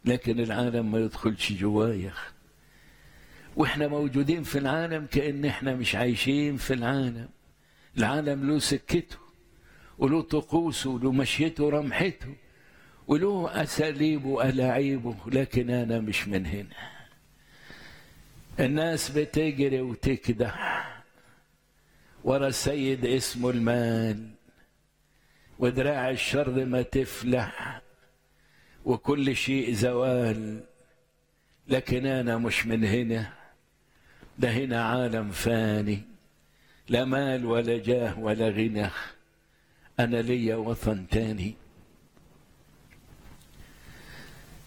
لكن العالم ما يدخلش جوايا واحنا موجودين في العالم كأن احنا مش عايشين في العالم العالم له سكته وله طقوسه وله مشيته ورمحته وله أساليبه وألاعيبه لكن أنا مش من هنا الناس بتجري وتكدح ورا السيد اسمه المال ودراع الشر ما تفلح وكل شيء زوال لكن انا مش من هنا ده هنا عالم فاني لا مال ولا جاه ولا غنى انا ليا وطن تاني